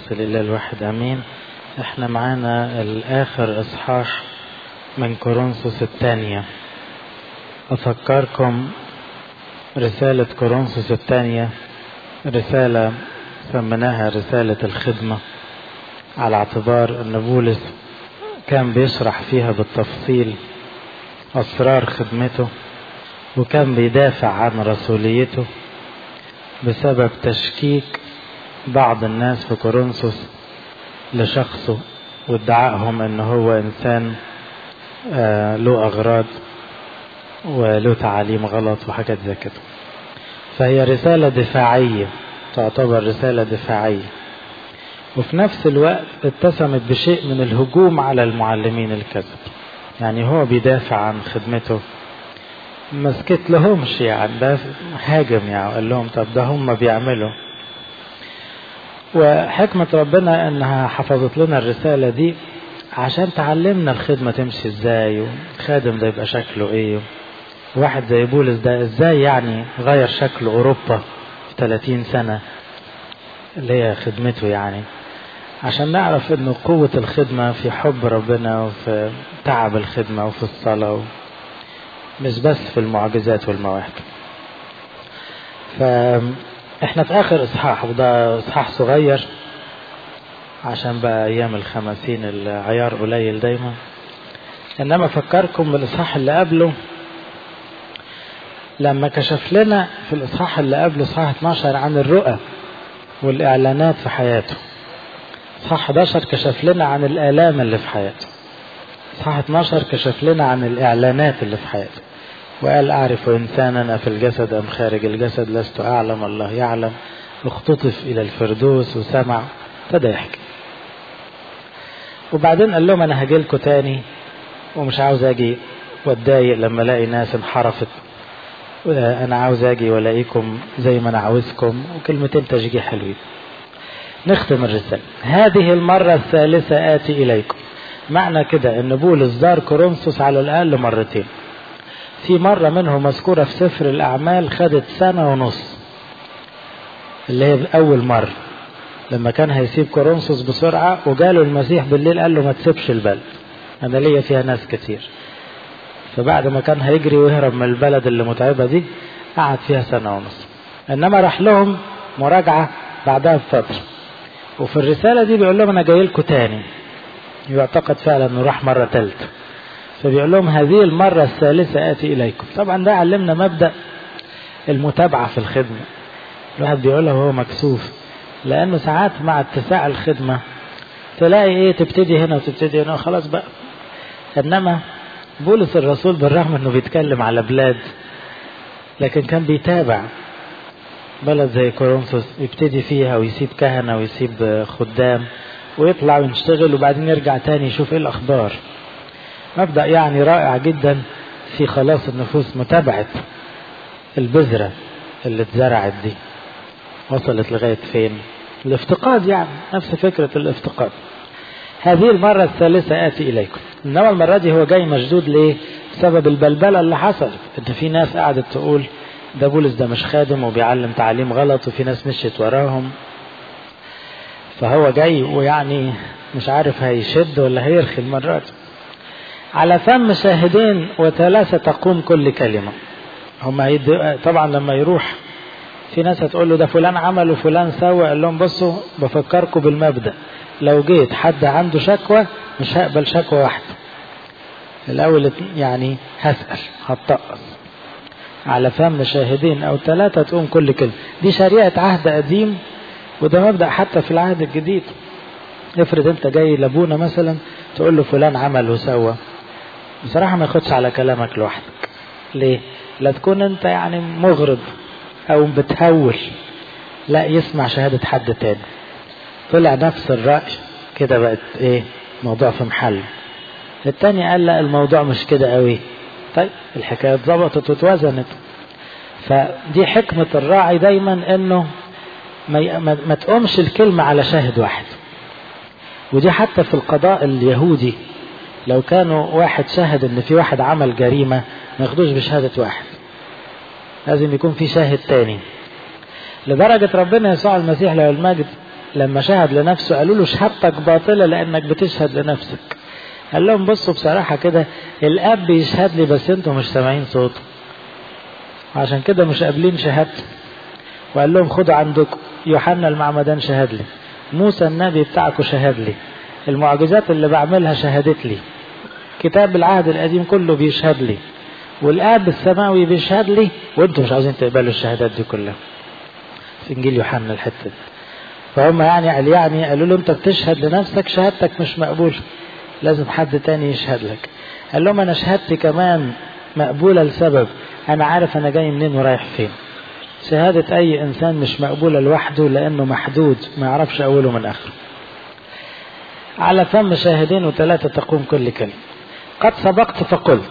قدس الإله الواحد أمين احنا معانا الآخر إصحاح من كورنثوس الثانية أفكركم رسالة كورنثوس الثانية رسالة سميناها رسالة الخدمة على اعتبار أن بولس كان بيشرح فيها بالتفصيل أسرار خدمته وكان بيدافع عن رسوليته بسبب تشكيك بعض الناس في كورنثوس لشخصه وادعائهم ان هو انسان آه له اغراض وله تعاليم غلط وحاجات زي كده فهي رسالة دفاعية تعتبر رسالة دفاعية وفي نفس الوقت اتسمت بشيء من الهجوم على المعلمين الكذب يعني هو بيدافع عن خدمته مسكت لهمش يعني ده هاجم يعني قال لهم طب ده هم بيعملوا وحكمة ربنا انها حفظت لنا الرسالة دي عشان تعلمنا الخدمة تمشي ازاي والخادم ده يبقى شكله ايه واحد زي بولس ده ازاي يعني غير شكل اوروبا في 30 سنة اللي هي خدمته يعني عشان نعرف ان قوة الخدمة في حب ربنا وفي تعب الخدمة وفي الصلاة و... مش بس في المعجزات والمواهب فاحنا في اخر اصحاح وده اصحاح صغير عشان بقى ايام الخمسين العيار قليل دايما انما افكركم بالاصحاح اللي قبله لما كشف لنا في الاصحاح اللي قبله اصحاح 12 عن الرؤى والاعلانات في حياته اصحاح 11 كشف لنا عن الالام اللي في حياته اصحاح 12 كشف لنا عن الاعلانات اللي في حياته وقال أعرف إنسانا في الجسد أم خارج الجسد لست أعلم الله يعلم اختطف إلى الفردوس وسمع ابتدى يحكي وبعدين قال لهم أنا هجي لكم تاني ومش عاوز أجي واتضايق لما ألاقي ناس انحرفت أنا عاوز أجي وألاقيكم زي ما أنا عاوزكم وكلمتين تشجيع حلوين نختم الرسالة هذه المرة الثالثة آتي إليكم معنى كده أن بولس زار كورنثوس على الأقل مرتين في مرة منهم مذكورة في سفر الأعمال خدت سنة ونص اللي هي أول مرة لما كان هيسيب كورنثوس بسرعة وجاله المسيح بالليل قال له ما تسيبش البلد أنا ليا فيها ناس كتير فبعد ما كان هيجري ويهرب من البلد اللي متعبة دي قعد فيها سنة ونص إنما راح لهم مراجعة بعدها بفترة وفي الرسالة دي بيقول لهم أنا جاي لكم تاني يعتقد فعلا إنه راح مرة ثالثة فبيقول لهم هذه المرة الثالثة آتي إليكم طبعا ده علمنا مبدأ المتابعة في الخدمة الواحد بيقولها وهو مكسوف لأنه ساعات مع اتساع الخدمة تلاقي إيه تبتدي هنا وتبتدي هنا وخلاص بقى إنما بولس الرسول بالرغم إنه بيتكلم على بلاد لكن كان بيتابع بلد زي كورنثوس يبتدي فيها ويسيب كهنة ويسيب خدام ويطلع ويشتغل وبعدين يرجع تاني يشوف ايه الأخبار مبدأ يعني رائع جدا في خلاص النفوس متابعة البذرة اللي اتزرعت دي وصلت لغاية فين الافتقاد يعني نفس فكرة الافتقاد هذه المرة الثالثة آتي إليكم إنما المرة دي هو جاي مشدود ليه بسبب البلبلة اللي حصلت أنت في ناس قعدت تقول ده بولس ده مش خادم وبيعلم تعليم غلط وفي ناس مشيت وراهم فهو جاي ويعني مش عارف هيشد ولا هيرخي المرة دي على فم شاهدين وثلاثة تقوم كل كلمة هم هيد... طبعا لما يروح في ناس هتقول له ده فلان عمل وفلان سوى قال لهم بصوا بفكركم بالمبدأ لو جيت حد عنده شكوى مش هقبل شكوى واحدة الأول يعني هسأل هتطقص على فم شاهدين أو ثلاثة تقوم كل كلمة دي شريعة عهد قديم وده مبدأ حتى في العهد الجديد افرض انت جاي لابونا مثلا تقول له فلان عمل وسوى بصراحة ما ياخدش على كلامك لوحدك ليه لا تكون انت يعني مغرض او بتهول لا يسمع شهادة حد تاني طلع نفس الرأي كده بقت ايه موضوع في محل التاني قال لا الموضوع مش كده قوي طيب الحكاية اتظبطت واتوزنت فدي حكمة الراعي دايما انه ما, ما, ما تقومش الكلمة على شاهد واحد ودي حتى في القضاء اليهودي لو كانوا واحد شاهد ان في واحد عمل جريمة ما ياخدوش بشهادة واحد لازم يكون في شاهد تاني لدرجة ربنا يسوع المسيح له المجد لما شهد لنفسه قالوا له شهادتك باطلة لأنك بتشهد لنفسك قال لهم بصوا بصراحة كده الأب بيشهد لي بس انتم مش سامعين صوته عشان كده مش قابلين شهادته وقال لهم خدوا عندكم يوحنا المعمدان شهد لي موسى النبي بتاعكم شهد لي المعجزات اللي بعملها شهدت لي كتاب العهد القديم كله بيشهد لي والآب السماوي بيشهد لي وانتم مش عاوزين تقبلوا الشهادات دي كلها في انجيل يوحنا الحته دي فهم يعني قال يعني قالوا له انت بتشهد لنفسك شهادتك مش مقبوله لازم حد تاني يشهد لك قال لهم انا شهادتي كمان مقبوله لسبب انا عارف انا جاي منين ورايح فين شهادة أي إنسان مش مقبولة لوحده لأنه محدود ما يعرفش أوله من آخره على فم شاهدين وثلاثة تقوم كل كلمة قد سبقت فقلت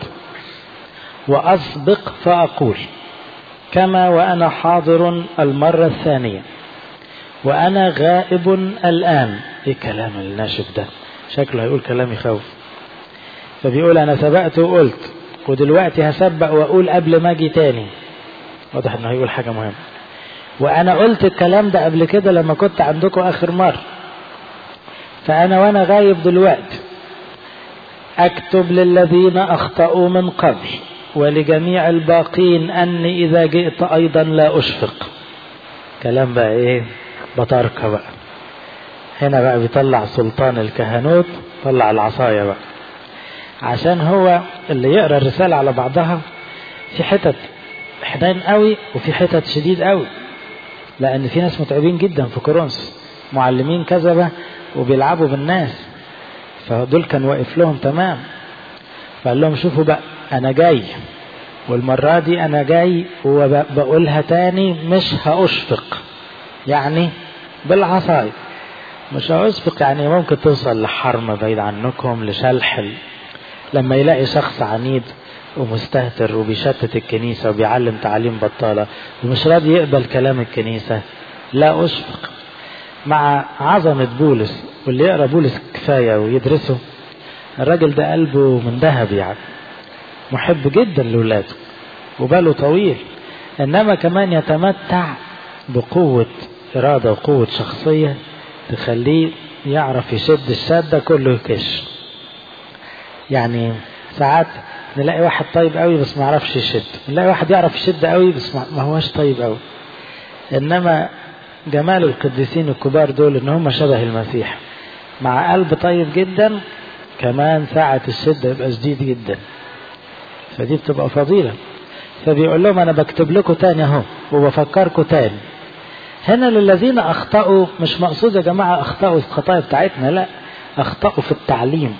وأسبق فأقول كما وأنا حاضر المرة الثانية وأنا غائب الآن إيه كلام الناشف ده شكله هيقول كلام يخوف فبيقول أنا سبقت وقلت ودلوقتي هسبق وأقول قبل ما أجي تاني واضح إنه هيقول حاجة مهمة وأنا قلت الكلام ده قبل كده لما كنت عندكم آخر مرة فأنا وأنا غايب دلوقتي أكتب للذين أخطأوا من قبل ولجميع الباقين أني إذا جئت أيضا لا أشفق كلام بقى إيه بطاركة بقى هنا بقى بيطلع سلطان الكهنوت طلع العصاية بقى عشان هو اللي يقرأ الرسالة على بعضها في حتت حنين قوي وفي حتت شديد قوي لأن في ناس متعبين جدا في كورنثوس معلمين كذبة وبيلعبوا بالناس فدول كان واقف لهم تمام فقال لهم شوفوا بقى أنا جاي والمرة دي أنا جاي وبقولها تاني مش هأشفق يعني بالعصاية مش هأشفق يعني ممكن توصل لحرم بعيد عنكم لشلح لما يلاقي شخص عنيد ومستهتر وبيشتت الكنيسة وبيعلم تعليم بطالة ومش راضي يقبل كلام الكنيسة لا أشفق مع عظمة بولس واللي يقرأ بولس كفاية ويدرسه الراجل ده قلبه من ذهب يعني محب جدا لولاده وباله طويل انما كمان يتمتع بقوة إرادة وقوة شخصية تخليه يعرف يشد الشدة كله يكش يعني ساعات نلاقي واحد طيب قوي بس ما يعرفش يشد نلاقي واحد يعرف يشد قوي بس ما هوش طيب قوي انما جمال القديسين الكبار دول ان هم شبه المسيح مع قلب طيب جدا كمان ساعة الشدة يبقى شديد جدا فدي بتبقى فضيلة فبيقول لهم أنا بكتب لكم تاني أهو وبفكركم تاني هنا للذين أخطأوا مش مقصود يا جماعة أخطأوا الخطايا بتاعتنا لا أخطأوا في التعليم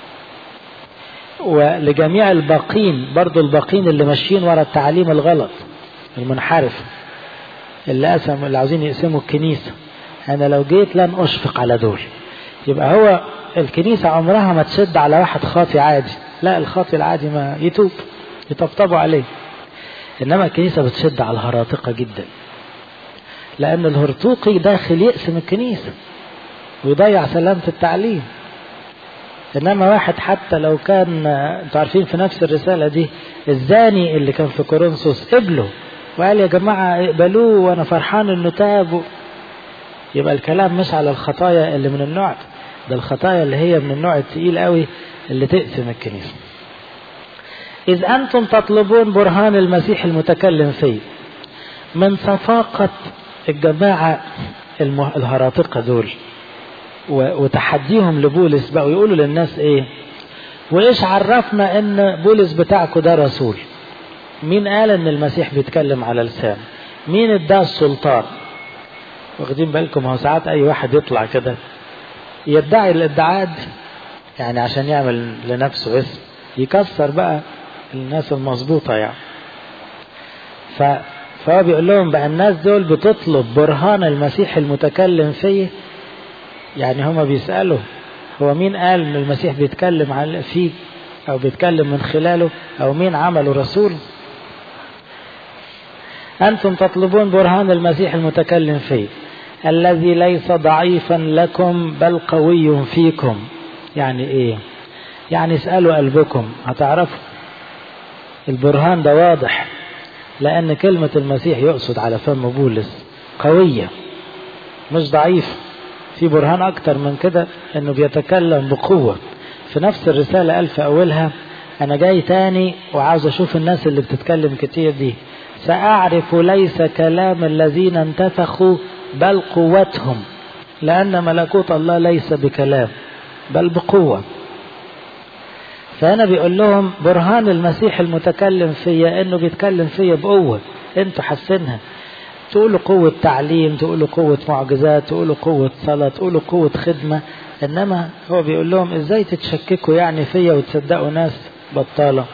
ولجميع الباقين برضو الباقين اللي ماشيين ورا التعليم الغلط المنحرف اللي قسم اللي عاوزين يقسموا الكنيسة أنا لو جيت لن أشفق على دول يبقى هو الكنيسة عمرها ما تشد على واحد خاطي عادي لا الخاطي العادي ما يتوب يطبطبوا عليه إنما الكنيسة بتشد على الهراطقة جدا لأن الهرطوقي داخل يقسم الكنيسة ويضيع سلامة التعليم إنما واحد حتى لو كان أنتوا عارفين في نفس الرسالة دي الزاني اللي كان في كورنثوس قبله وقال يا جماعة اقبلوه وأنا فرحان إنه تاب يبقى الكلام مش على الخطايا اللي من النوع ده ده الخطايا اللي هي من النوع التقيل قوي اللي تقسم الكنيسة إذ أنتم تطلبون برهان المسيح المتكلم فيه من صفاقة الجماعة المه... الهراطقة دول و... وتحديهم لبولس بقوا يقولوا للناس ايه وايش عرفنا ان بولس بتاعكم ده رسول مين قال ان المسيح بيتكلم على لسان مين اداه السلطان واخدين بالكم هو ساعات اي واحد يطلع كده يدعي الادعاءات يعني عشان يعمل لنفسه اسم يكسر بقى الناس المظبوطة يعني ف... فهو بيقول لهم بقى الناس دول بتطلب برهان المسيح المتكلم فيه يعني هما بيسألوا هو مين قال ان المسيح بيتكلم عن فيه او بيتكلم من خلاله او مين عمله رسول انتم تطلبون برهان المسيح المتكلم فيه الذي ليس ضعيفا لكم بل قوي فيكم يعني ايه يعني اسألوا قلبكم هتعرفوا البرهان ده واضح لأن كلمة المسيح يقصد على فم بولس قوية مش ضعيفة في برهان أكتر من كده أنه بيتكلم بقوة في نفس الرسالة قال في أولها أنا جاي تاني وعاوز أشوف الناس اللي بتتكلم كتير دي سأعرف ليس كلام الذين انتفخوا بل قوتهم لأن ملكوت الله ليس بكلام بل بقوة فهنا بيقول لهم برهان المسيح المتكلم فيا انه بيتكلم فيا بقوة انتوا حاسينها تقولوا قوة تعليم تقولوا قوة معجزات تقولوا قوة صلاة تقولوا قوة خدمة انما هو بيقول لهم ازاي تتشككوا يعني فيا وتصدقوا ناس بطالة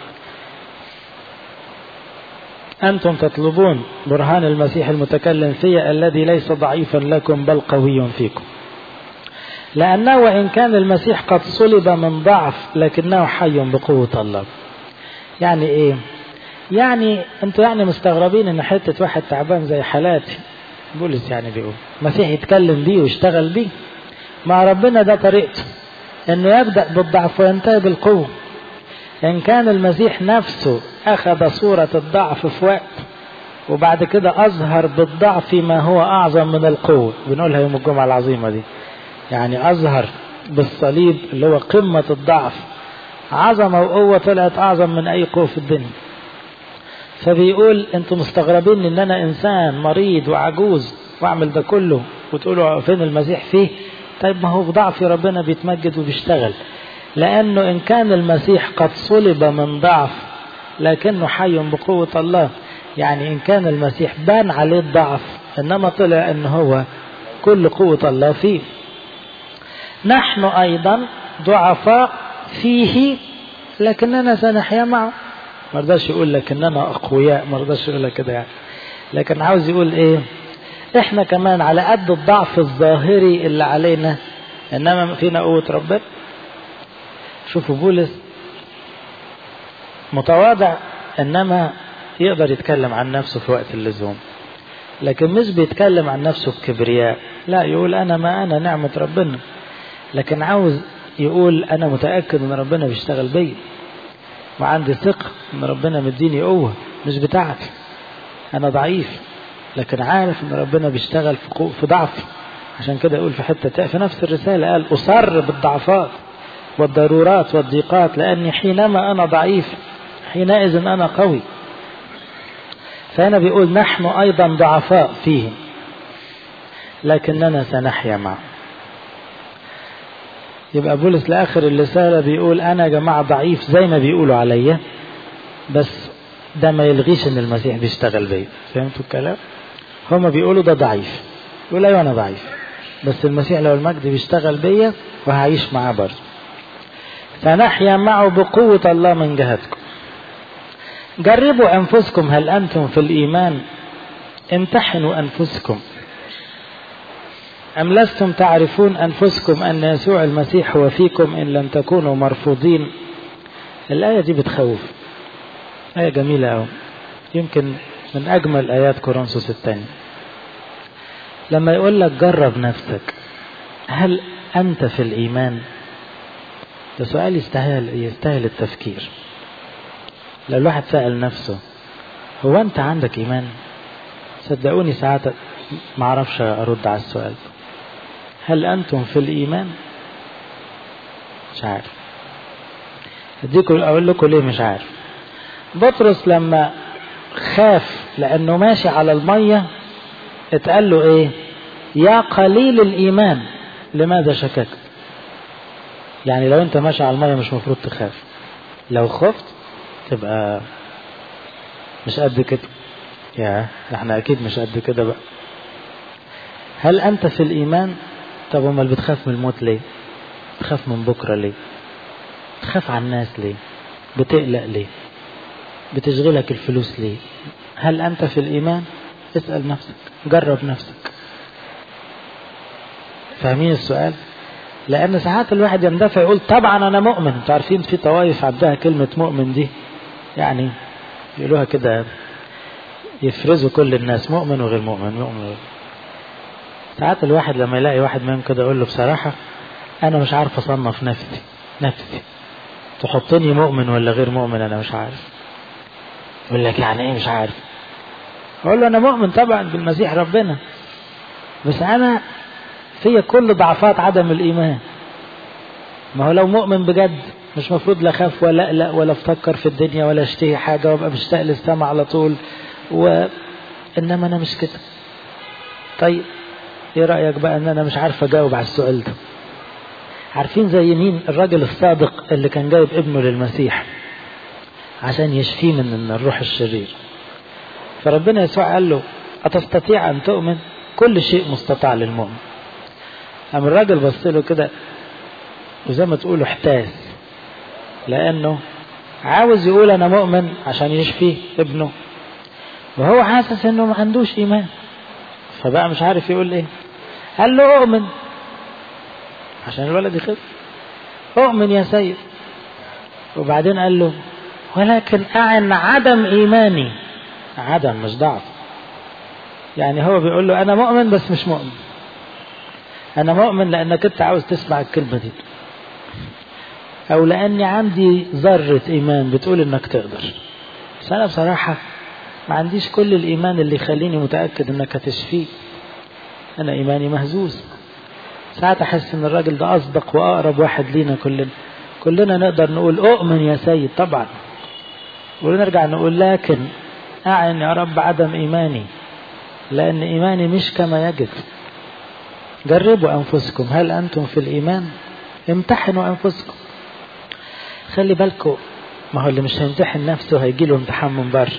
أنتم تطلبون برهان المسيح المتكلم فيا الذي ليس ضعيفا لكم بل قوي فيكم لأنه وإن كان المسيح قد صلب من ضعف لكنه حي بقوة الله يعني إيه يعني أنتوا يعني مستغربين إن حتة واحد تعبان زي حالاتي بولس يعني بيقول المسيح يتكلم بيه ويشتغل بيه مع ربنا ده طريقته إنه يبدأ بالضعف وينتهي بالقوة إن كان المسيح نفسه أخذ صورة الضعف في وقت وبعد كده أظهر بالضعف ما هو أعظم من القوة بنقولها يوم الجمعة العظيمة دي يعني أظهر بالصليب اللي هو قمة الضعف عظمة وقوة طلعت أعظم من أي قوة في الدنيا فبيقول أنتم مستغربين إن أنا إنسان مريض وعجوز وأعمل ده كله وتقولوا فين المسيح فيه طيب ما هو بضعف ربنا بيتمجد وبيشتغل لأنه إن كان المسيح قد صلب من ضعف لكنه حي بقوة الله يعني إن كان المسيح بان عليه الضعف إنما طلع إن هو كل قوة الله فيه نحن أيضا ضعفاء فيه لكننا سنحيا معه ما رضاش يقول لك اننا اقوياء ما رضاش يقول لك كده يعني لكن عاوز يقول ايه احنا كمان على قد الضعف الظاهري اللي علينا انما فينا قوه ربنا شوفوا بولس متواضع انما يقدر يتكلم عن نفسه في وقت اللزوم لكن مش بيتكلم عن نفسه بكبرياء لا يقول انا ما انا نعمه ربنا لكن عاوز يقول انا متاكد ان ربنا بيشتغل بيا وعندي ثقه ان ربنا مديني قوه مش بتاعتي انا ضعيف لكن عارف ان ربنا بيشتغل في قو... في ضعفي عشان كده يقول في حته في نفس الرساله قال اصر بالضعفات والضرورات والضيقات لاني حينما انا ضعيف حينئذ انا قوي فهنا بيقول نحن ايضا ضعفاء فيه لكننا سنحيا معه يبقى بولس لاخر الرساله بيقول انا يا جماعه ضعيف زي ما بيقولوا عليا بس ده ما يلغيش ان المسيح بيشتغل بيا فهمتوا الكلام هما بيقولوا ده ضعيف يقول ايوه انا ضعيف بس المسيح لو المجد بيشتغل بيا وهعيش معاه برضه سنحيا معه بقوة الله من جهتكم جربوا أنفسكم هل أنتم في الإيمان امتحنوا أنفسكم أم لستم تعرفون أنفسكم أن يسوع المسيح هو فيكم إن لم تكونوا مرفوضين الآية دي بتخوف آية جميلة أوي يمكن من أجمل آيات كورنثوس الثاني لما يقول لك جرب نفسك هل أنت في الإيمان ده سؤال يستاهل يستاهل التفكير لو الواحد سأل نفسه هو أنت عندك إيمان صدقوني ساعات ما أعرفش أرد على السؤال هل أنتم في الإيمان مش عارف أديكم أقول لكم ليه مش عارف بطرس لما خاف لأنه ماشي على المية اتقال له إيه يا قليل الإيمان لماذا شككت يعني لو أنت ماشي على المية مش مفروض تخاف لو خفت تبقى مش قد كده يا احنا اكيد مش قد كده بقى هل انت في الايمان طب امال بتخاف من الموت ليه بتخاف من بكره ليه بتخاف على الناس ليه بتقلق ليه بتشغلك الفلوس ليه هل انت في الايمان اسال نفسك جرب نفسك فاهمين السؤال لان ساعات الواحد يندفع يقول طبعا انا مؤمن انتوا عارفين في طوائف عندها كلمه مؤمن دي يعني يقولوها كده يفرزوا كل الناس مؤمن وغير مؤمن مؤمن وغير ساعات الواحد لما يلاقي واحد منهم كده يقول له بصراحة أنا مش عارف أصنف نفسي نفسي تحطني مؤمن ولا غير مؤمن أنا مش عارف يقول لك يعني إيه مش عارف أقول له أنا مؤمن طبعا بالمسيح ربنا بس أنا فيا كل ضعفات عدم الإيمان ما هو لو مؤمن بجد مش مفروض لا خاف ولا اقلق ولا افكر في الدنيا ولا اشتهي حاجة وابقى مشتاق للسما على طول و... انما انا مش كده طيب ايه رأيك بقى ان انا مش عارف اجاوب على السؤال ده عارفين زي مين الراجل الصادق اللي كان جايب ابنه للمسيح عشان يشفيه من الروح الشرير فربنا يسوع قال له أتستطيع أن تؤمن كل شيء مستطاع للمؤمن قام الراجل بص له كده وزي ما تقولوا احتاس لأنه عاوز يقول أنا مؤمن عشان يشفي ابنه وهو حاسس إنه ما عندوش إيمان فبقى مش عارف يقول إيه قال له أؤمن عشان الولد يخف أؤمن يا سيد وبعدين قال له ولكن أعن عدم إيماني عدم مش ضعف يعني هو بيقول له أنا مؤمن بس مش مؤمن أنا مؤمن لأنك أنت عاوز تسمع الكلمة دي أو لأني عندي ذرة إيمان بتقول إنك تقدر بس أنا بصراحة ما عنديش كل الإيمان اللي يخليني متأكد إنك هتشفيه أنا إيماني مهزوز ساعات أحس إن الراجل ده أصدق وأقرب واحد لينا كلنا كلنا نقدر نقول أؤمن يا سيد طبعا ونرجع نقول لكن أعن يا رب عدم إيماني لأن إيماني مش كما يجب جربوا أنفسكم هل أنتم في الإيمان امتحنوا أنفسكم خلي بالكم ما هو اللي مش هيمتحن نفسه هيجي له امتحان من بره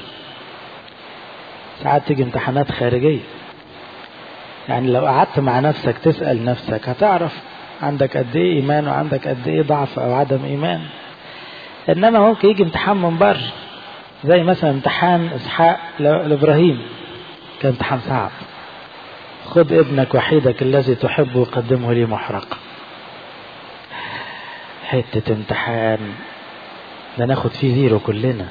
ساعات تيجي امتحانات خارجية يعني لو قعدت مع نفسك تسأل نفسك هتعرف عندك قد ايه ايمان وعندك قد ايه ضعف او عدم ايمان انما ممكن يجي امتحان من بره زي مثلا امتحان اسحاق لابراهيم كان امتحان صعب خذ ابنك وحيدك الذي تحبه وقدمه لي محرقة حتة امتحان ده ناخد فيه زيرو كلنا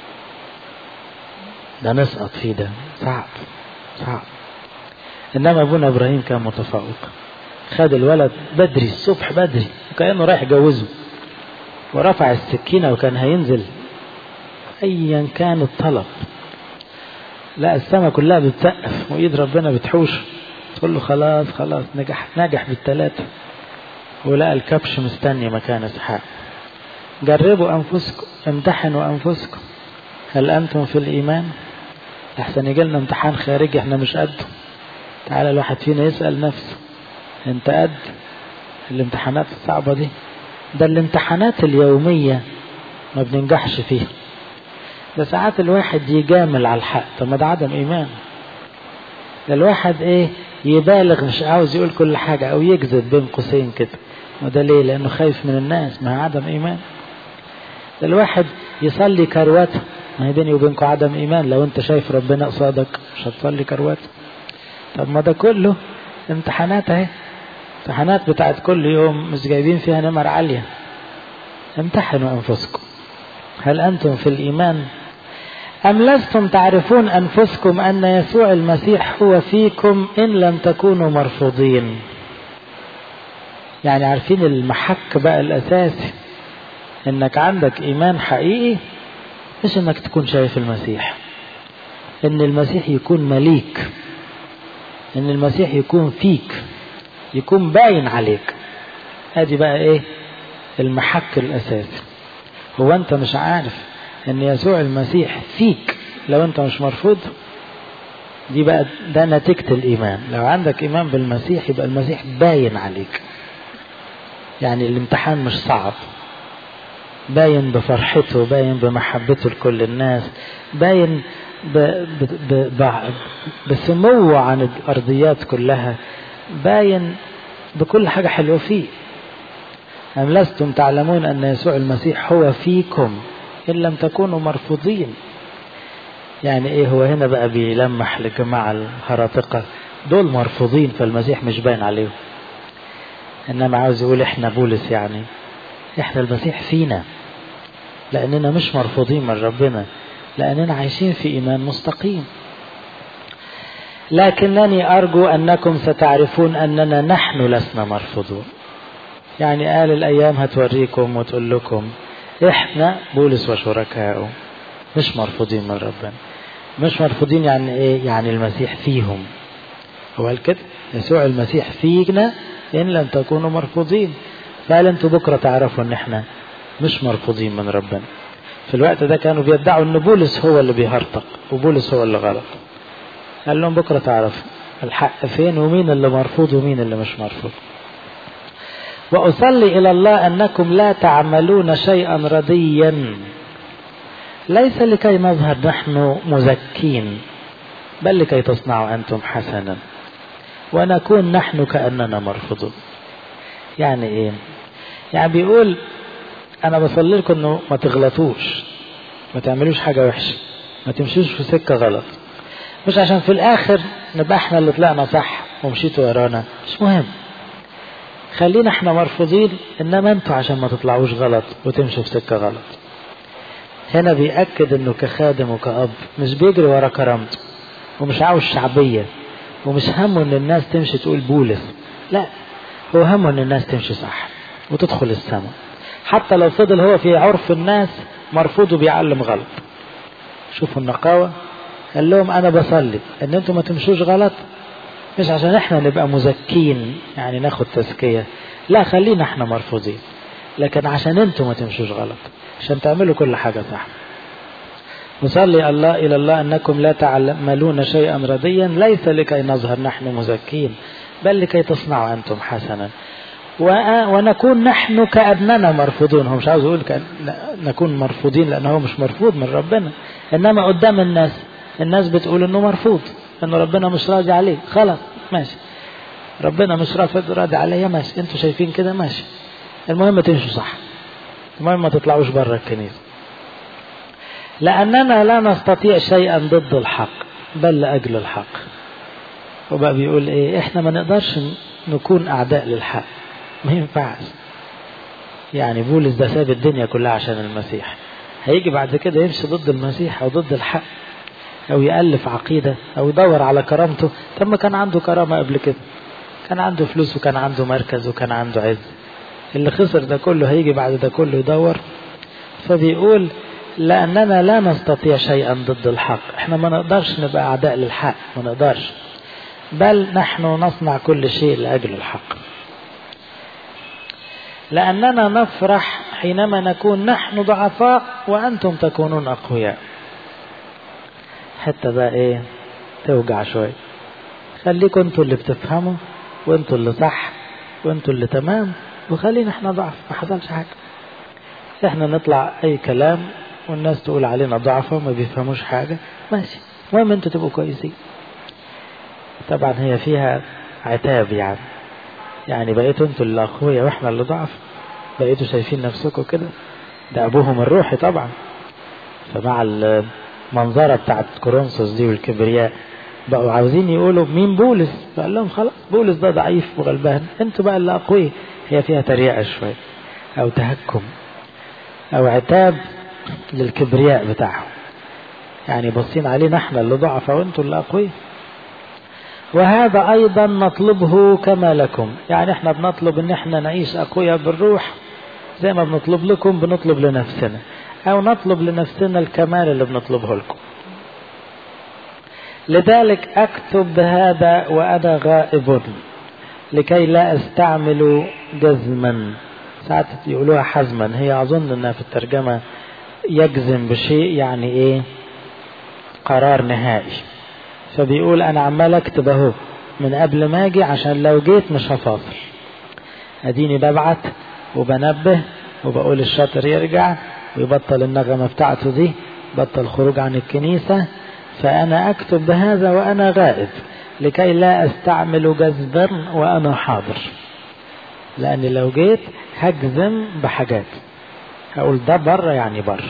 ده نسقط فيه ده صعب صعب انما ابونا ابراهيم كان متفوق خد الولد بدري الصبح بدري وكانه رايح يجوزه ورفع السكينه وكان هينزل ايا كان الطلب لا السماء كلها بتسقف وايد ربنا بتحوش تقول له خلاص خلاص نجح نجح بالثلاثه ولقى الكبش مستني مكان اسحاق جربوا انفسكم امتحنوا انفسكم هل انتم في الايمان احسن يجي لنا امتحان خارجي احنا مش قده تعالى الواحد فينا يسال نفسه انت قد الامتحانات الصعبه دي ده الامتحانات اليوميه ما بننجحش فيها ده ساعات الواحد يجامل على الحق طب ما ده عدم ايمان ده الواحد ايه يبالغ مش عاوز يقول كل حاجه او يكذب بين قوسين كده وده ليه لانه خايف من الناس ما عدم ايمان ده الواحد يصلي كروته ما هي بيني وبينكم عدم ايمان لو انت شايف ربنا قصادك مش هتصلي كروته طب ما ده كله امتحانات اهي امتحانات بتاعت كل يوم مش جايبين فيها نمر عاليه امتحنوا انفسكم هل انتم في الايمان أم لستم تعرفون أنفسكم أن يسوع المسيح هو فيكم إن لم تكونوا مرفوضين يعني عارفين المحك بقى الأساسي إنك عندك إيمان حقيقي مش إنك تكون شايف المسيح إن المسيح يكون مليك إن المسيح يكون فيك يكون باين عليك ادي بقى ايه المحك الاساسي هو انت مش عارف ان يسوع المسيح فيك لو انت مش مرفوض دي بقى ده نتيجة الإيمان لو عندك إيمان بالمسيح يبقى المسيح باين عليك يعني الامتحان مش صعب باين بفرحته باين بمحبته لكل الناس باين ب... ب... ب... ب... بسموه عن الأرضيات كلها باين بكل حاجة حلوة فيه أم لستم تعلمون أن يسوع المسيح هو فيكم إن لم تكونوا مرفوضين يعني إيه هو هنا بقى بيلمح لجماعة الهراطقة دول مرفوضين فالمسيح مش باين عليهم إنما عاوز يقول إحنا بولس يعني إحنا المسيح فينا لأننا مش مرفوضين من ربنا لأننا عايشين في إيمان مستقيم لكنني أرجو أنكم ستعرفون أننا نحن لسنا مرفوضون يعني قال الأيام هتوريكم وتقول لكم إحنا بولس وشركائه مش مرفوضين من ربنا مش مرفوضين يعني إيه يعني المسيح فيهم هو قال كده يسوع المسيح فينا إن لم تكونوا مرفوضين فقال انتوا بكرة تعرفوا ان احنا مش مرفوضين من ربنا في الوقت ده كانوا بيدعوا ان بولس هو اللي بيهرطق وبولس هو اللي غلط قال لهم بكرة تعرفوا الحق فين ومين اللي مرفوض ومين اللي مش مرفوض وأصلي إلى الله أنكم لا تعملون شيئا رديا ليس لكي نظهر نحن مزكين بل لكي تصنعوا أنتم حسنا ونكون نحن كأننا مرفوضون يعني إيه يعني بيقول أنا بصلي لكم إنه ما تغلطوش ما تعملوش حاجة وحشة ما تمشوش في سكة غلط مش عشان في الآخر نبقى احنا اللي طلعنا صح ومشيتوا ورانا مش مهم خلينا احنا مرفوضين انما انتوا عشان ما تطلعوش غلط وتمشوا في سكة غلط هنا بيأكد انه كخادم وكأب مش بيجري ورا كرامته ومش عاوز شعبية ومش همه ان الناس تمشي تقول بولس لا هو همه ان الناس تمشي صح وتدخل السماء حتى لو فضل هو في عرف الناس مرفوض وبيعلم غلط شوفوا النقاوة قال لهم انا بصلي ان انتوا ما تمشوش غلط مش عشان احنا نبقى مزكين يعني ناخد تزكية لا خلينا احنا مرفوضين لكن عشان انتوا ما تمشوش غلط عشان تعملوا كل حاجة صح نصلي الله إلى الله أنكم لا تعملون شيئا رديا ليس لكي نظهر نحن مزكين بل لكي تصنعوا أنتم حسنا ونكون نحن كأننا مرفوضون هو مش عاوز يقول نكون مرفوضين لأنه هو مش مرفوض من ربنا إنما قدام الناس الناس بتقول إنه مرفوض إنه ربنا مش راضي عليه خلاص ماشي ربنا مش رافض راضي عليا ماشي انتوا شايفين كده ماشي المهم تمشوا صح المهم ما تطلعوش بره الكنيسة لأننا لا نستطيع شيئا ضد الحق بل لأجل الحق وبقى بيقول ايه احنا ما نقدرش نكون اعداء للحق ما ينفعش يعني بولس ده ساب الدنيا كلها عشان المسيح هيجي بعد كده يمشي ضد المسيح او ضد الحق او يألف عقيدة او يدور على كرامته طب ما كان عنده كرامة قبل كده كان عنده فلوس وكان عنده مركز وكان عنده عز اللي خسر ده كله هيجي بعد ده كله يدور فبيقول لأننا لا نستطيع شيئا ضد الحق احنا ما نقدرش نبقى أعداء للحق ما نقدرش بل نحن نصنع كل شيء لأجل الحق لأننا نفرح حينما نكون نحن ضعفاء وأنتم تكونون أقوياء حتى بقى إيه توجع شوية خليكم انتوا اللي بتفهموا وانتوا اللي صح وانتوا اللي تمام وخلينا احنا ضعف ما حصلش حاجة احنا نطلع اي كلام والناس تقول علينا ضعفة وما بيفهموش حاجة ماشي المهم انتوا تبقوا كويسين طبعا هي فيها عتاب يعني يعني بقيتوا انتوا اللي اخويا واحنا اللي ضعف بقيتوا شايفين نفسكم كده ده ابوهم الروحي طبعا فمع المنظرة بتاعت كورنثوس دي والكبرياء بقوا عاوزين يقولوا مين بولس فقال لهم خلاص بولس ده ضعيف وغلبان انتوا بقى اللي اقوياء هي فيها تريقة شوية او تهكم او عتاب للكبرياء بتاعهم يعني باصين علينا احنا اللي ضعف وانتوا اللي اقوياء وهذا ايضا نطلبه كما لكم يعني احنا بنطلب ان احنا نعيش اقوياء بالروح زي ما بنطلب لكم بنطلب لنفسنا او نطلب لنفسنا الكمال اللي بنطلبه لكم لذلك اكتب هذا وانا غائب لكي لا استعمل جزما ساعات يقولوها حزما هي اظن انها في الترجمة يجزم بشيء يعني ايه قرار نهائي فبيقول انا عمال اكتب اهو من قبل ما اجي عشان لو جيت مش هفاصل اديني ببعت وبنبه وبقول الشاطر يرجع ويبطل النغمة بتاعته دي بطل خروج عن الكنيسة فأنا أكتب بهذا وأنا غائب لكي لا أستعمل جذبا وأنا حاضر لأن لو جيت هجزم بحاجات هقول ده بره يعني بره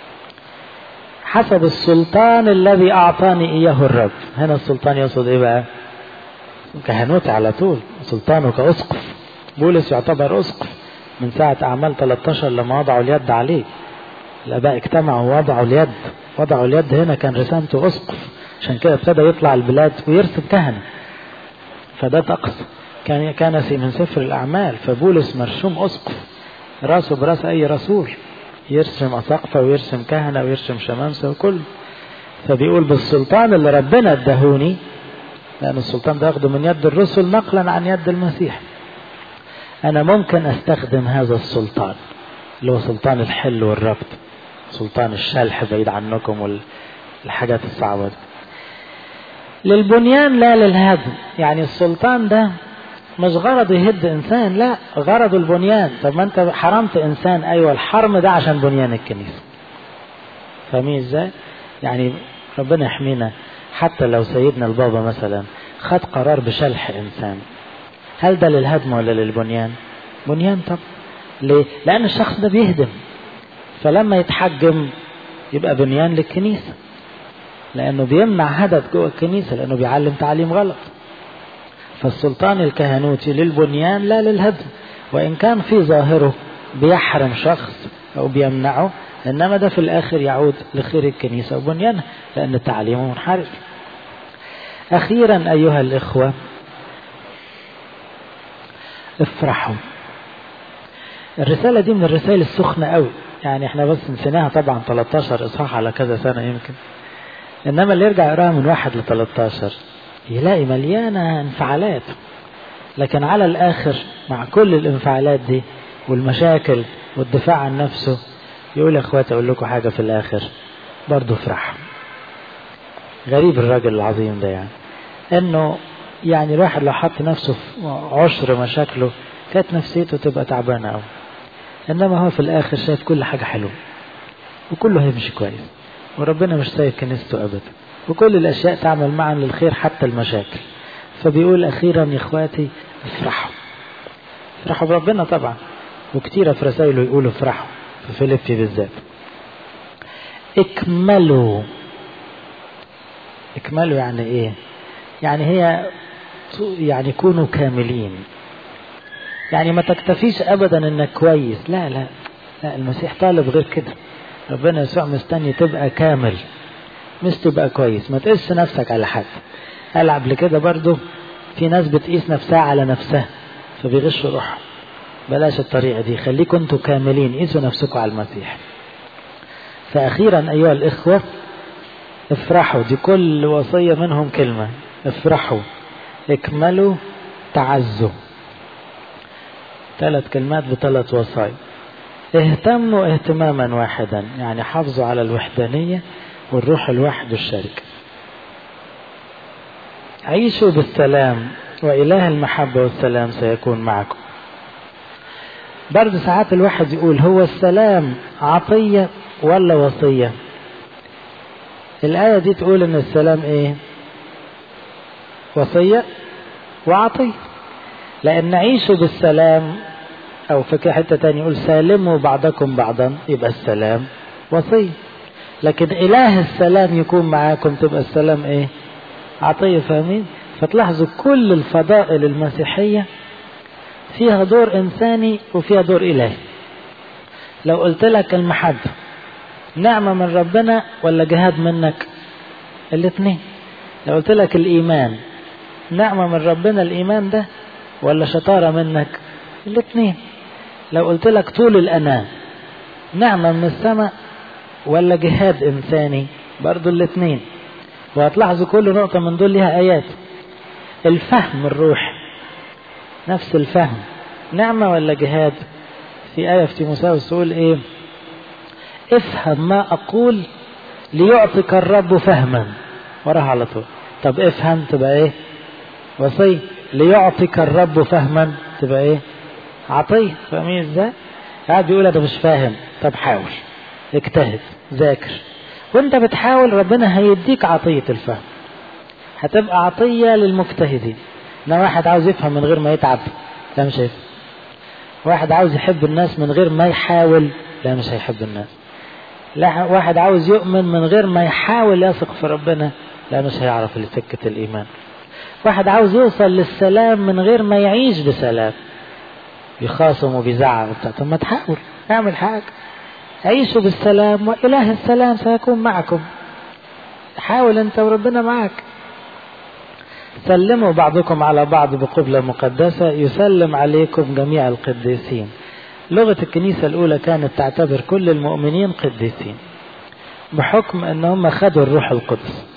حسب السلطان الذي أعطاني إياه الرب هنا السلطان يقصد إيه بقى كهنوت على طول سلطانه كأسقف بولس يعتبر أسقف من ساعة أعمال 13 لما وضعوا اليد عليه الآباء اجتمعوا ووضعوا اليد وضعوا اليد هنا كان رسامته أسقف عشان كده ابتدى يطلع البلاد ويرسم كهنة فده طقس كان كان من سفر الأعمال فبولس مرسوم أسقف راسه براس أي رسول يرسم أساقفة ويرسم كهنة ويرسم شمامسة وكل فبيقول بالسلطان اللي ربنا ادهوني لأن السلطان ده أخده من يد الرسل نقلا عن يد المسيح أنا ممكن أستخدم هذا السلطان اللي هو سلطان الحل والربط سلطان الشلح بعيد عنكم والحاجات الصعبة دي للبنيان لا للهدم يعني السلطان ده مش غرضه يهد انسان لا غرضه البنيان طب ما انت حرمت انسان ايوه الحرم ده عشان بنيان الكنيسه فاهمين ازاي يعني ربنا يحمينا حتى لو سيدنا البابا مثلا خد قرار بشلح انسان هل ده للهدم ولا للبنيان بنيان طب ليه لان الشخص ده بيهدم فلما يتحجم يبقى بنيان للكنيسه لانه بيمنع هدف جوه الكنيسه لانه بيعلم تعليم غلط فالسلطان الكهنوتي للبنيان لا للهدم وإن كان في ظاهره بيحرم شخص أو بيمنعه إنما ده في الآخر يعود لخير الكنيسة وبنيانها لأن تعليمه منحرف أخيرا أيها الإخوة افرحوا الرسالة دي من الرسائل السخنة قوي يعني احنا بس نسيناها طبعا 13 إصحاح على كذا سنة يمكن إنما اللي يرجع يقراها من واحد ل 13 يلاقي مليانة انفعالات لكن على الآخر مع كل الانفعالات دي والمشاكل والدفاع عن نفسه يقول يا اخواتي اقول لكم حاجة في الآخر برضه افرح غريب الراجل العظيم ده يعني انه يعني الواحد لو حط نفسه في عشر مشاكله كانت نفسيته تبقى تعبانة قوي انما هو في الاخر شايف كل حاجة حلوة وكله هيمشي كويس وربنا مش سايب كنيسته ابدا وكل الأشياء تعمل معا للخير حتى المشاكل فبيقول أخيرا يا إخواتي افرحوا افرحوا بربنا طبعا وكتيرة في رسائله يقولوا افرحوا في فيليبي بالذات اكملوا اكملوا يعني ايه يعني هي يعني كونوا كاملين يعني ما تكتفيش ابدا انك كويس لا لا لا المسيح طالب غير كده ربنا يسوع مستني تبقى كامل مش تبقى كويس ما تقيسش نفسك على حد قال قبل كده برضو في ناس بتقيس نفسها على نفسها فبيغشوا روحهم بلاش الطريقة دي خليكم انتوا كاملين قيسوا نفسكم على المسيح فأخيرا أيها الإخوة افرحوا دي كل وصية منهم كلمة افرحوا اكملوا تعزوا ثلاث كلمات بثلاث وصايا اهتموا اهتماما واحدا يعني حافظوا على الوحدانية والروح الواحد والشركة عيشوا بالسلام وإله المحبة والسلام سيكون معكم برضه ساعات الواحد يقول هو السلام عطية ولا وصية الآية دي تقول إن السلام إيه وصية وعطية لأن عيشوا بالسلام أو في حتة تانية يقول سالموا بعضكم بعضا يبقى السلام وصية لكن إله السلام يكون معاكم تبقى السلام إيه عطية فاهمين فتلاحظوا كل الفضائل المسيحية فيها دور إنساني وفيها دور إلهي لو قلت لك المحبة نعمة من ربنا ولا جهاد منك الاثنين لو قلت لك الإيمان نعمة من ربنا الإيمان ده ولا شطارة منك الاثنين لو قلت لك طول الأنام نعمة من السماء ولا جهاد إنساني برضو الاثنين وهتلاحظوا كل نقطة من دول لها آيات الفهم الروحي نفس الفهم نعمة ولا جهاد في آية في تيموساوس تقول إيه افهم ما أقول ليعطيك الرب فهما وراها على طول طب افهم تبقى إيه وصي ليعطيك الرب فهما تبقى إيه عطية فاهمين إزاي قاعد بيقول أنا مش فاهم طب حاول اجتهد ذاكر وانت بتحاول ربنا هيديك عطية الفهم هتبقى عطية للمجتهدين ان واحد عاوز يفهم من غير ما يتعب لا مش هيفهم واحد عاوز يحب الناس من غير ما يحاول لا مش هيحب الناس لا واحد عاوز يؤمن من غير ما يحاول يثق في ربنا لا مش هيعرف لسكة الإيمان واحد عاوز يوصل للسلام من غير ما يعيش بسلام بيخاصم وبيزعق وبتاع طب ما تحاول اعمل حاجة عيشوا بالسلام وإله السلام سيكون معكم حاول أنت وربنا معك سلموا بعضكم على بعض بقبلة مقدسة يسلم عليكم جميع القديسين لغة الكنيسة الأولى كانت تعتبر كل المؤمنين قديسين بحكم أن هم خدوا الروح القدس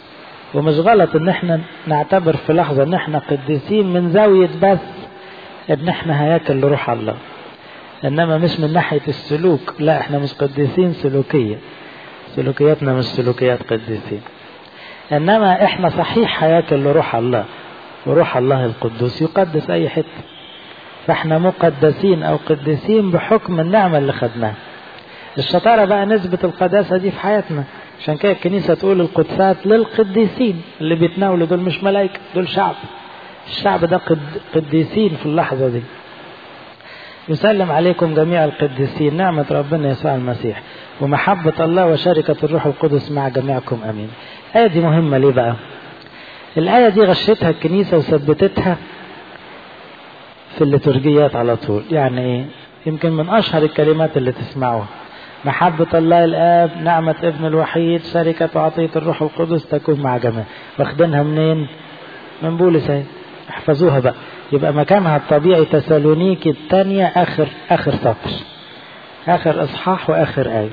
ومش غلط ان احنا نعتبر في لحظة ان احنا قديسين من زاوية بس ان احنا هياكل لروح الله انما مش من ناحية السلوك لا احنا مش قديسين سلوكية سلوكياتنا مش سلوكيات قديسين انما احنا صحيح هياكل لروح الله وروح الله القدوس يقدس اي حتة فاحنا مقدسين او قديسين بحكم النعمة اللي خدناها الشطارة بقى نسبة القداسة دي في حياتنا عشان كده الكنيسة تقول القدسات للقديسين اللي بيتناولوا دول مش ملائكة دول شعب الشعب ده قد قديسين في اللحظة دي يسلم عليكم جميع القديسين نعمة ربنا يسوع المسيح ومحبة الله وشركة الروح القدس مع جميعكم أمين الآية دي مهمة ليه بقى الآية دي غشتها الكنيسة وثبتتها في الليتورجيات على طول يعني ايه يمكن من أشهر الكلمات اللي تسمعوها محبة الله الآب نعمة ابن الوحيد شركة وعطية الروح القدس تكون مع جميع واخدينها منين من بولس اهي احفظوها بقى يبقى مكانها الطبيعي تسالونيكي الثانية آخر آخر سطر آخر إصحاح وآخر آية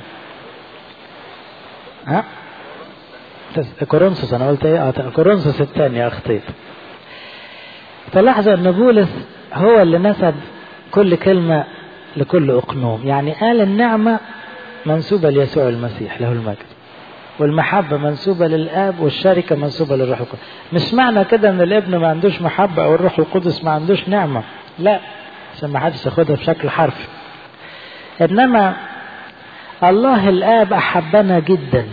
ها كورنثوس أنا قلت إيه آه كورنثوس الثانية أخطيت فلاحظوا أن بولس هو اللي نسب كل كلمة لكل أقنوم يعني قال النعمة منسوبة ليسوع المسيح له المجد والمحبة منسوبة للآب والشركة منسوبة للروح القدس مش معنى كده ان الابن ما عندوش محبة او الروح القدس ما عندوش نعمة لا عشان ما حدش ياخدها بشكل حرفي انما الله الآب أحبنا جدا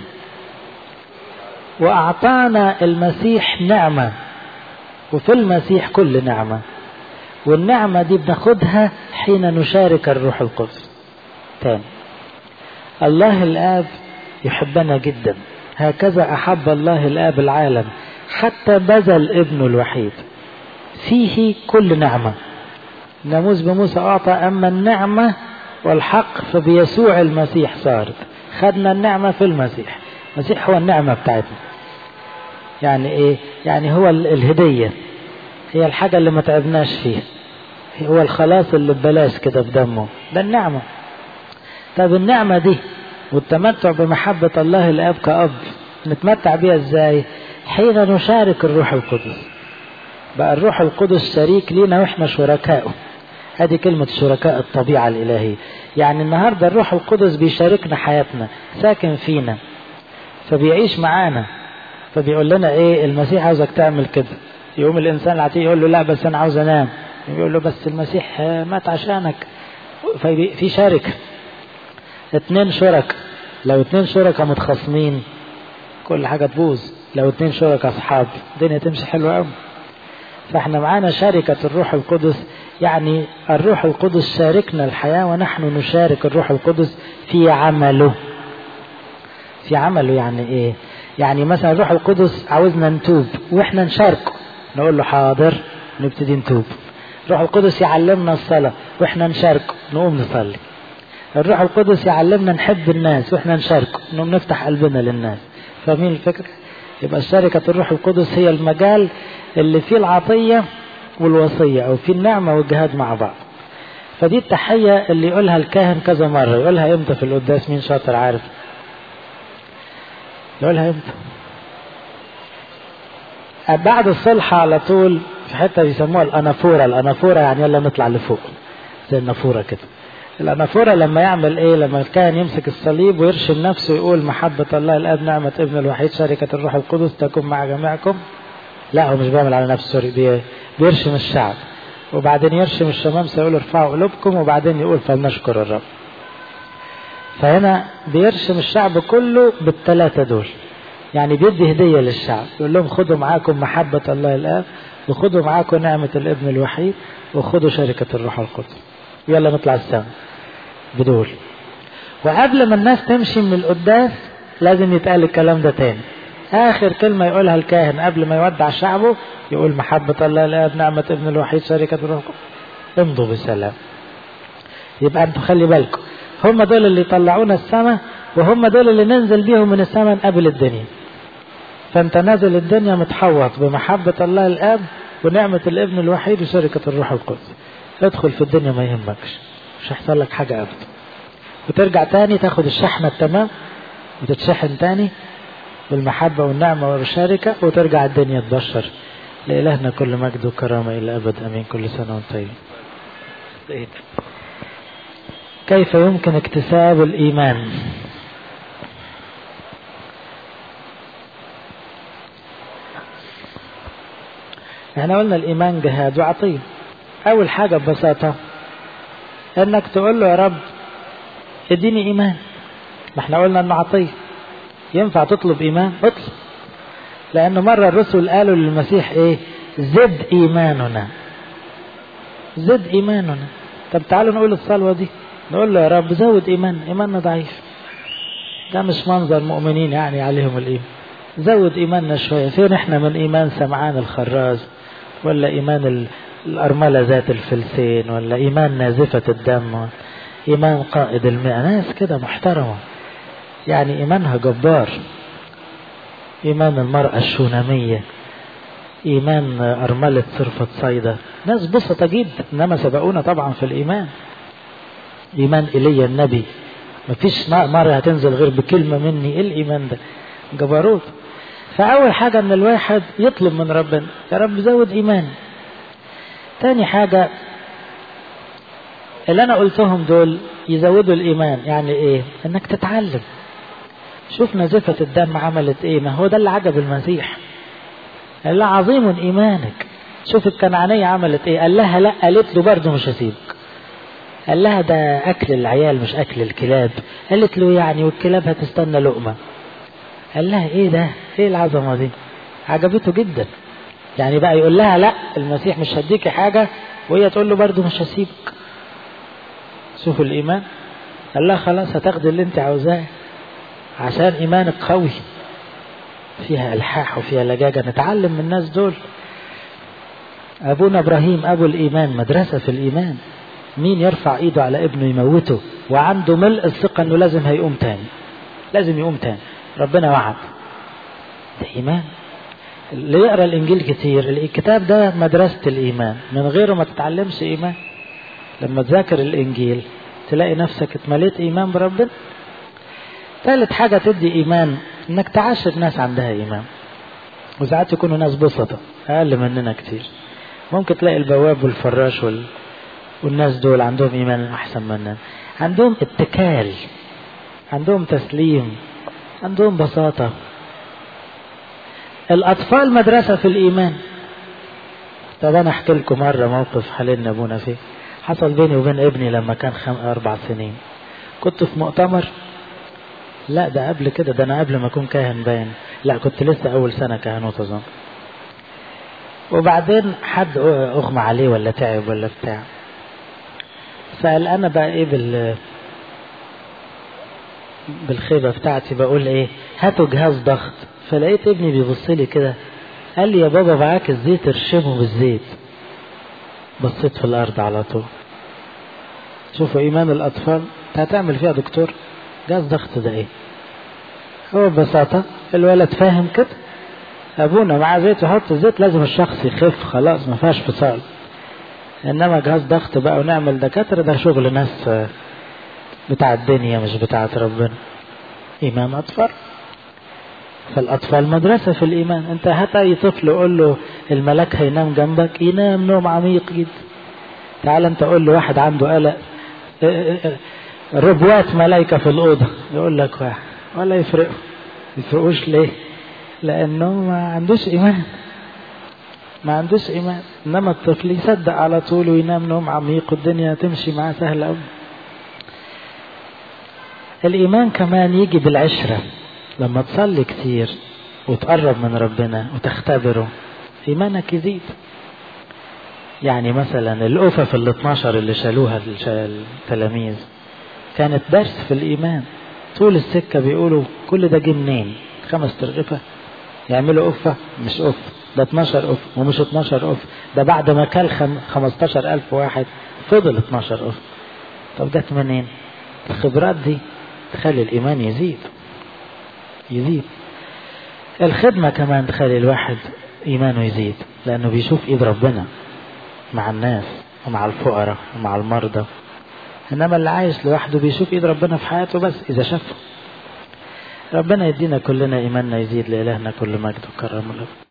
وأعطانا المسيح نعمة وفي المسيح كل نعمة والنعمة دي بناخدها حين نشارك الروح القدس تاني الله الآب يحبنا جدا هكذا أحب الله الآب العالم حتى بذل ابنه الوحيد فيه كل نعمة ناموس بموسى أعطى أما النعمة والحق فبيسوع المسيح صارت خدنا النعمة في المسيح المسيح هو النعمة بتاعتنا يعني إيه يعني هو الهدية هي الحاجة اللي ما تعبناش فيها هو الخلاص اللي ببلاش كده بدمه ده النعمة طب النعمة دي والتمتع بمحبة الله الآب كأب نتمتع بيها ازاي حين نشارك الروح القدس بقى الروح القدس شريك لينا واحنا شركائه هذه كلمة شركاء الطبيعة الإلهية يعني النهاردة الروح القدس بيشاركنا حياتنا ساكن فينا فبيعيش معانا فبيقول لنا ايه المسيح عاوزك تعمل كده يقوم الإنسان العتيق يقول له لا بس أنا عاوز أنام يقول له بس المسيح مات عشانك في شركة اتنين شركاء لو اتنين شركاء متخاصمين كل حاجة تبوظ لو اتنين شركاء أصحاب الدنيا تمشي حلوة قوي فاحنا معانا شركة الروح القدس يعني الروح القدس شاركنا الحياة ونحن نشارك الروح القدس في عمله في عمله يعني ايه يعني مثلا الروح القدس عاوزنا نتوب واحنا نشاركه نقول له حاضر نبتدي نتوب الروح القدس يعلمنا الصلاة واحنا نشاركه نقوم نصلي الروح القدس يعلمنا نحب الناس واحنا نشاركه انهم نفتح قلبنا للناس فاهمين الفكرة يبقى شركة الروح القدس هي المجال اللي فيه العطية والوصية او فيه النعمة والجهاد مع بعض فدي التحية اللي يقولها الكاهن كذا مرة يقولها امتى في القداس مين شاطر عارف يقولها امتى بعد الصلح على طول في حتة بيسموها الأنافورة الأنافورة يعني يلا نطلع لفوق زي النافورة كده الأنافورة لما يعمل إيه لما كان يمسك الصليب ويرشم نفسه يقول محبة الله الآب نعمة ابن الوحيد شركة الروح القدس تكون مع جميعكم لا هو مش بيعمل على نفسه سوري بيرشم الشعب وبعدين يرشم الشمامسة يقول ارفعوا قلوبكم وبعدين يقول فلنشكر الرب فهنا بيرشم الشعب كله بالثلاثة دول يعني بيدي هدية للشعب يقول لهم خدوا معاكم محبة الله الآب وخدوا معاكم نعمة الابن الوحيد وخدوا شركة الروح القدس يلا نطلع السماء بدول وقبل ما الناس تمشي من القداس لازم يتقال الكلام ده تاني آخر كلمة يقولها الكاهن قبل ما يودع شعبه يقول محبة الله الآب نعمة ابن الوحيد شركة الروح القدس امضوا بسلام يبقى انتوا خلي بالكم هم دول اللي يطلعونا السماء وهم دول اللي ننزل بيهم من السماء نقابل الدنيا فانت نازل الدنيا متحوط بمحبة الله الآب ونعمة الابن الوحيد وشركة الروح القدس ادخل في الدنيا ما يهمكش مش هيحصل لك حاجة أبدا وترجع تاني تاخد الشحنة التمام وتتشحن تاني بالمحبة والنعمة والشركة وترجع الدنيا تبشر لإلهنا كل مجد وكرامة إلى أبد أمين كل سنة وانت طيب كيف يمكن اكتساب الإيمان احنا قلنا الإيمان جهاد وعطية أول حاجة ببساطة إنك تقول له يا رب اديني إيمان ما احنا قلنا إنه عطية ينفع تطلب إيمان اطلب لأنه مرة الرسل قالوا للمسيح إيه زد إيماننا زد إيماننا طب تعالوا نقول الصلوة دي نقول له يا رب زود إيمان إيماننا ضعيف ده مش منظر مؤمنين يعني عليهم الإيمان زود إيماننا شوية فين إحنا من إيمان سمعان الخراز ولا إيمان الأرملة ذات الفلسين ولا إيمان نازفة الدم إيمان قائد المئة ناس كده محترمة يعني إيمانها جبار إيمان المرأة الشونامية إيمان أرملة صرفة صيدا ناس بسطة جدا إنما سبقونا طبعا في الإيمان إيمان إيليا النبي مفيش مرة هتنزل غير بكلمة مني إيه الإيمان ده جبروت فأول حاجة إن الواحد يطلب من ربنا يا رب زود إيمان تاني حاجة اللي أنا قلتهم دول يزودوا الإيمان يعني إيه إنك تتعلم شوف نزفة الدم عملت إيه ما هو ده اللي عجب المسيح قال لها عظيم إيمانك شوف الكنعانية عملت إيه قال لها لا قالت له برضه مش هسيبك قال لها ده أكل العيال مش أكل الكلاب قالت له يعني والكلاب هتستنى لقمة قال لها إيه ده إيه العظمة دي عجبته جدا يعني بقى يقول لها لا المسيح مش هديكي حاجة وهي تقول له برضه مش هسيبك شوفوا الإيمان قال لها خلاص هتاخدي اللي انت عاوزاه عشان إيمانك قوي فيها إلحاح وفيها لجاجة نتعلم من الناس دول أبونا إبراهيم أبو الإيمان مدرسة في الإيمان مين يرفع إيده على ابنه يموته وعنده ملء الثقة أنه لازم هيقوم تاني لازم يقوم تاني ربنا وعد ده إيمان اللي يقرأ الإنجيل كتير الكتاب ده مدرسة الإيمان من غيره ما تتعلمش إيمان لما تذاكر الإنجيل تلاقي نفسك اتمليت إيمان بربنا ثالث حاجة تدي إيمان إنك تعاشر ناس عندها إيمان وساعات يكونوا ناس بسطة أقل مننا كتير ممكن تلاقي البواب والفراش وال... والناس دول عندهم إيمان أحسن مننا عندهم اتكال عندهم تسليم عندهم بساطة الأطفال مدرسة في الإيمان طب أنا أحكي لكم مرة موقف حللنا أبونا فيه حصل بيني وبين ابني لما كان خم... أربع سنين كنت في مؤتمر لا ده قبل كده ده أنا قبل ما أكون كاهن باين لا كنت لسه أول سنة كهنوت أظن وبعدين حد أغمى عليه ولا تعب ولا بتاع فقال أنا بقى إيه بال بالخيبة بتاعتي بقول إيه هاتوا جهاز ضغط فلقيت ابني بيبص لي كده قال لي يا بابا معاك الزيت ارشمه بالزيت بصيت في الأرض على طول شوفوا إيمان الأطفال هتعمل فيها دكتور جهاز ضغط ده إيه هو ببساطة الولد فاهم كده أبونا معاه زيت وحط الزيت لازم الشخص يخف خلاص ما فيهاش فصال إنما جهاز ضغط بقى ونعمل دكاترة ده شغل ناس بتاع الدنيا مش بتاعة ربنا إيمان أطفال فالأطفال مدرسة في الإيمان أنت هات أي طفل قول له الملاك هينام جنبك ينام نوم عميق جدا تعال أنت قول له واحد عنده قلق ربوات ملايكة في الأوضة يقول لك واحد ولا يفرقوا يفرقوش ليه لأنه ما عندوش إيمان ما عندوش إيمان إنما الطفل يصدق على طول وينام نوم عميق والدنيا تمشي معاه سهلة أوي الإيمان كمان يجي بالعشرة لما تصلي كتير وتقرب من ربنا وتختبره إيمانك يزيد يعني مثلا الأوفة ال 12 اللي شالوها التلاميذ كانت درس في الإيمان طول السكة بيقولوا كل ده جه منين خمس ترغفة يعملوا أوفة مش أوفة ده 12 أوفة ومش 12 أوفة ده بعد ما كل 15 ألف واحد فضل 12 أوفة طب جت منين الخبرات دي تخلي الإيمان يزيد يزيد الخدمة كمان تخلي الواحد إيمانه يزيد لأنه بيشوف إيد ربنا مع الناس ومع الفقراء ومع المرضى إنما اللي عايش لوحده بيشوف إيد ربنا في حياته بس إذا شافه ربنا يدينا كلنا إيماننا يزيد لإلهنا كل مجد وكرم له